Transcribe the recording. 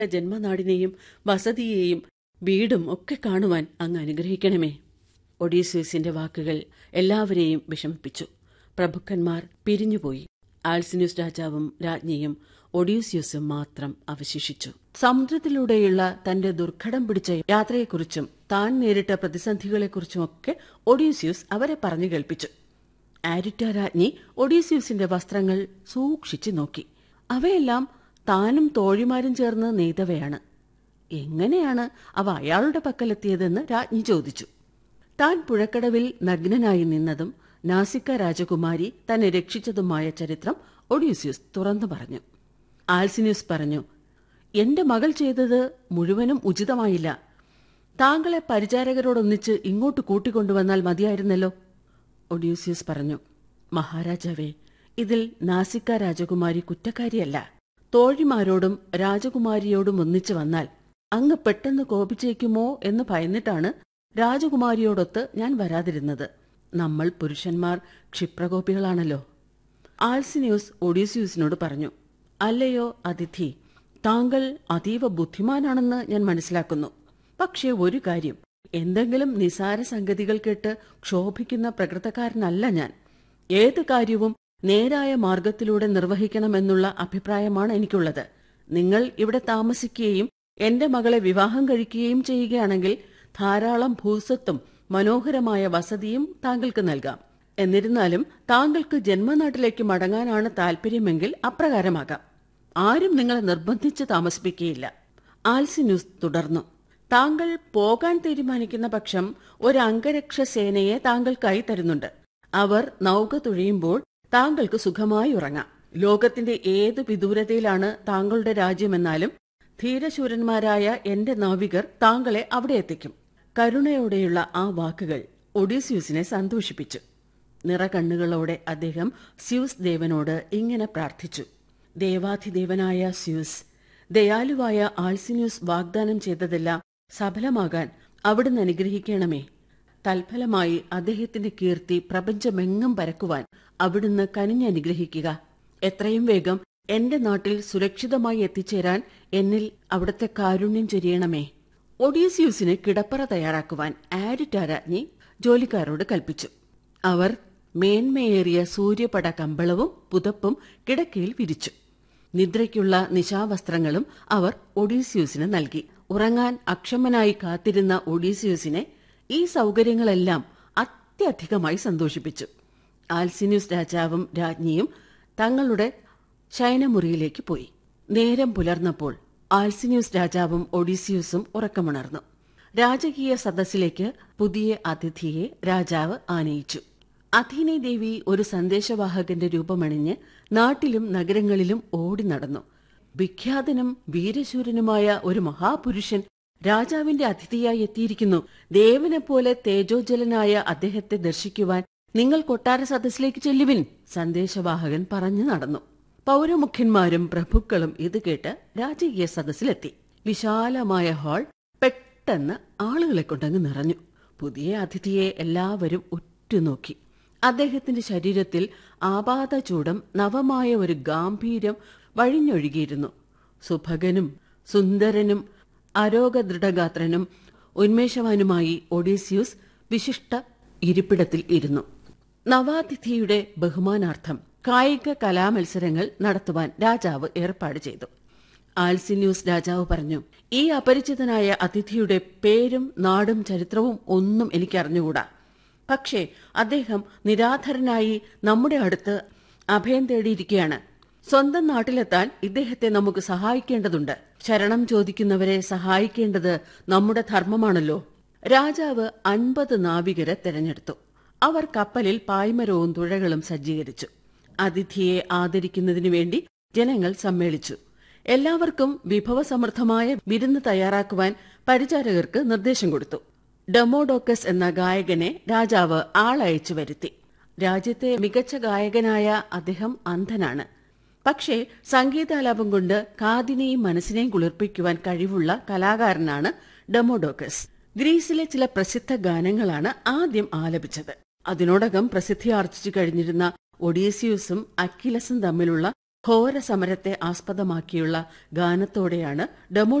ജന്മനാടിനെയും വസതിയെയും വീടും ഒക്കെ കാണുവാൻ അങ്ങ് അനുഗ്രഹിക്കണമേ ഒഡീസ്യൂസിന്റെ വാക്കുകൾ എല്ലാവരെയും വിഷമിപ്പിച്ചു പ്രഭുക്കന്മാർ പിരിഞ്ഞുപോയി ആൽസിന്യൂസ് രാജാവും രാജ്ഞിയും ഒഡീസ്യൂസും മാത്രം അവശേഷിച്ചു സമുദ്രത്തിലൂടെയുള്ള തന്റെ ദുർഘടം പിടിച്ച യാത്രയെക്കുറിച്ചും താൻ നേരിട്ട പ്രതിസന്ധികളെക്കുറിച്ചുമൊക്കെ ഒഡീസ്യൂസ് അവരെ പറഞ്ഞു കേൾപ്പിച്ചു ആരിറ്റ രാജ്ഞി ഒഡീസ്യൂസിന്റെ വസ്ത്രങ്ങൾ സൂക്ഷിച്ചു നോക്കി അവയെല്ലാം താനും തോഴിമാരും ചേർന്ന് നെയ്തവയാണ് എങ്ങനെയാണ് അവ അയാളുടെ പക്കലെത്തിയതെന്ന് രാജ്ഞി ചോദിച്ചു താൻ പുഴക്കടവിൽ നഗ്നനായി നിന്നതും നാസിക്ക രാജകുമാരി തന്നെ രക്ഷിച്ചതുമായ ചരിത്രം ഒഡീസ്യൂസ് തുറന്നു പറഞ്ഞു ആൽസിന്യൂസ് പറഞ്ഞു എന്റെ മകൾ ചെയ്തത് മുഴുവനും ഉചിതമായില്ല താങ്കളെ പരിചാരകരോടൊന്നിച്ച് ഇങ്ങോട്ട് കൂട്ടിക്കൊണ്ടുവന്നാൽ മതിയായിരുന്നല്ലോ ഒഡ്യൂസ്യൂസ് പറഞ്ഞു മഹാരാജാവേ ഇതിൽ നാസിക്ക രാജകുമാരി കുറ്റക്കാരിയല്ല തോഴിമാരോടും രാജകുമാരിയോടും ഒന്നിച്ചു വന്നാൽ അങ്ങ് പെട്ടെന്ന് കോപിച്ചേക്കുമോ എന്ന് ഭയന്നിട്ടാണ് രാജകുമാരിയോടൊത്ത് ഞാൻ വരാതിരുന്നത് നമ്മൾ പുരുഷന്മാർ ക്ഷിപ്രകോപികളാണല്ലോ ആൽസിന്യൂസ് ഒഡീസ്യൂസിനോട് പറഞ്ഞു അല്ലയോ അതിഥി താങ്കൾ അതീവ ബുദ്ധിമാനാണെന്ന് ഞാൻ മനസ്സിലാക്കുന്നു പക്ഷേ ഒരു കാര്യം എന്തെങ്കിലും നിസാര സംഗതികൾ കേട്ട് ക്ഷോഭിക്കുന്ന പ്രകൃതക്കാരനല്ല ഞാൻ ഏത് കാര്യവും നേരായ മാർഗത്തിലൂടെ നിർവഹിക്കണമെന്നുള്ള അഭിപ്രായമാണ് എനിക്കുള്ളത് നിങ്ങൾ ഇവിടെ താമസിക്കുകയും എന്റെ മകളെ വിവാഹം കഴിക്കുകയും ചെയ്യുകയാണെങ്കിൽ ധാരാളം ഭൂസ്വത്തും മനോഹരമായ വസതിയും താങ്കൾക്ക് നൽകാം എന്നിരുന്നാലും താങ്കൾക്ക് ജന്മനാട്ടിലേക്ക് മടങ്ങാനാണ് താൽപര്യമെങ്കിൽ അപ്രകാരമാകാം ആരും നിങ്ങളെ നിർബന്ധിച്ച് താമസിപ്പിക്കുകയില്ല ആൽസിന്യൂസ് തുടർന്നു താങ്കൾ പോകാൻ തീരുമാനിക്കുന്ന പക്ഷം ഒരു അംഗരക്ഷ സേനയെ താങ്കൾക്കായി തരുന്നുണ്ട് അവർ നൗക തുഴയുമ്പോൾ താങ്കൾക്ക് സുഖമായി ഉറങ്ങാം ലോകത്തിന്റെ ഏത് വിദൂരതയിലാണ് താങ്കളുടെ രാജ്യമെന്നാലും ധീരശൂരന്മാരായ എന്റെ നാവികർ താങ്കളെ അവിടെ എത്തിക്കും കരുണയോടെയുള്ള ആ വാക്കുകൾ ഒഡീസ്യൂസിനെ സന്തോഷിപ്പിച്ചു നിറകണ്ണുകളോടെ അദ്ദേഹം സ്യൂസ് ദേവനോട് ഇങ്ങനെ പ്രാർത്ഥിച്ചു ദേവാധിദേവനായ സ്യൂസ് ദയാലുവായ ആൾസിന്യൂസ് വാഗ്ദാനം ചെയ്തതെല്ലാം സഫലമാകാൻ അവിടുന്ന് അനുഗ്രഹിക്കണമേ തൽഫലമായി അദ്ദേഹത്തിന്റെ കീർത്തി പ്രപഞ്ചമെങ്ങും പരക്കുവാൻ അവിടുന്ന് കനിഞ്ഞനുഗ്രഹിക്കുക എത്രയും വേഗം എന്റെ നാട്ടിൽ സുരക്ഷിതമായി എത്തിച്ചേരാൻ എന്നിൽ അവിടുത്തെ കാരുണ്യം ചൊരിയണമേ ഒഡീസിയൂസിന് കിടപ്പറ തയ്യാറാക്കുവാൻ ആരിറ്റ രാജ്ഞി ജോലിക്കാരോട് കൽപ്പിച്ചു അവർ മേന്മയേറിയ സൂര്യപട കമ്പളവും പുതപ്പും കിടക്കയിൽ വിരിച്ചു നിദ്രയ്ക്കുള്ള നിശാവസ്ത്രങ്ങളും അവർ ഒഡീസ്യൂസിന് നൽകി ഉറങ്ങാൻ അക്ഷമനായി കാത്തിരുന്ന ഒഡീസ്യൂസിനെ ഈ സൗകര്യങ്ങളെല്ലാം അത്യധികമായി സന്തോഷിപ്പിച്ചു ആൽസിന്യൂസ് രാജാവും രാജ്ഞിയും തങ്ങളുടെ ശയനമുറിയിലേക്ക് പോയി നേരം പുലർന്നപ്പോൾ ആൽസിന്യൂസ് രാജാവും ഒഡീസിയൂസും ഉറക്കമുണർന്നു രാജകീയ സദസ്സിലേക്ക് പുതിയ അതിഥിയെ രാജാവ് ആനയിച്ചു അഥീനെ ദേവി ഒരു സന്ദേശവാഹകന്റെ രൂപമണിഞ്ഞ് നാട്ടിലും നഗരങ്ങളിലും ഓടി നടന്നു വിഖ്യാതനും വീരശൂരനുമായ ഒരു മഹാപുരുഷൻ രാജാവിന്റെ അതിഥിയായി എത്തിയിരിക്കുന്നു ദേവനെപ്പോലെ തേജോജ്വലനായ അദ്ദേഹത്തെ ദർശിക്കുവാൻ നിങ്ങൾ കൊട്ടാര സദസ്സിലേക്ക് ചെല്ലുവിൻ സന്ദേശവാഹകൻ പറഞ്ഞു നടന്നു പൗരമുഖ്യന്മാരും പ്രഭുക്കളും ഇത് കേട്ട് രാജകീയ സദസ്സിലെത്തി വിശാലമായ ഹാൾ പെട്ടെന്ന് ആളുകളെ കൊണ്ടങ്ങ് നിറഞ്ഞു പുതിയ അതിഥിയെ എല്ലാവരും ഉറ്റുനോക്കി അദ്ദേഹത്തിന്റെ ശരീരത്തിൽ ആപാതചൂടം നവമായ ഒരു ഗാംഭീര്യം വഴിഞ്ഞൊഴുകിയിരുന്നു സുഭകനും സുന്ദരനും അരോഗദൃഢഗാത്രനും ഉന്മേഷവാനുമായി ഒഡീസ്യൂസ് വിശിഷ്ട ഇരിപ്പിടത്തിൽ ഇരുന്നു നവാതിഥിയുടെ ബഹുമാനാർത്ഥം കായിക കലാമത്സരങ്ങൾ നടത്തുവാൻ രാജാവ് ഏർപ്പാട് ചെയ്തു ആൽസിന്യൂസ് രാജാവ് പറഞ്ഞു ഈ അപരിചിതനായ അതിഥിയുടെ പേരും നാടും ചരിത്രവും ഒന്നും എനിക്ക് അറിഞ്ഞുകൂടാ പക്ഷേ അദ്ദേഹം നിരാധരനായി നമ്മുടെ അടുത്ത് അഭയം തേടിയിരിക്കുകയാണ് സ്വന്തം നാട്ടിലെത്താൻ ഇദ്ദേഹത്തെ നമുക്ക് സഹായിക്കേണ്ടതുണ്ട് ശരണം ചോദിക്കുന്നവരെ സഹായിക്കേണ്ടത് നമ്മുടെ ധർമ്മമാണല്ലോ രാജാവ് അൻപത് നാവികരെ തെരഞ്ഞെടുത്തു അവർ കപ്പലിൽ പായ്മരവും തുഴകളും സജ്ജീകരിച്ചു അതിഥിയെ ആദരിക്കുന്നതിനു വേണ്ടി ജനങ്ങൾ സമ്മേളിച്ചു എല്ലാവർക്കും വിഭവസമൃദ്ധമായ വിരുന്ന് തയ്യാറാക്കുവാൻ പരിചാരകർക്ക് നിർദ്ദേശം കൊടുത്തു ഡെമോഡോക്കസ് എന്ന ഗായകനെ രാജാവ് ആളയച്ചു വരുത്തി രാജ്യത്തെ മികച്ച ഗായകനായ അദ്ദേഹം അന്ധനാണ് പക്ഷേ സംഗീതാലാപം കൊണ്ട് കാതിനെയും മനസ്സിനെയും കുളിർപ്പിക്കുവാൻ കഴിവുള്ള കലാകാരനാണ് ഡെമോഡോക്കസ് ഗ്രീസിലെ ചില പ്രസിദ്ധ ഗാനങ്ങളാണ് ആദ്യം ആലപിച്ചത് അതിനോടകം പ്രസിദ്ധി ആർജിച്ചു കഴിഞ്ഞിരുന്ന ഒഡീസിയൂസും അക്കിലസും തമ്മിലുള്ള ഘോര സമരത്തെ ആസ്പദമാക്കിയുള്ള ഗാനത്തോടെയാണ് ഡെമോ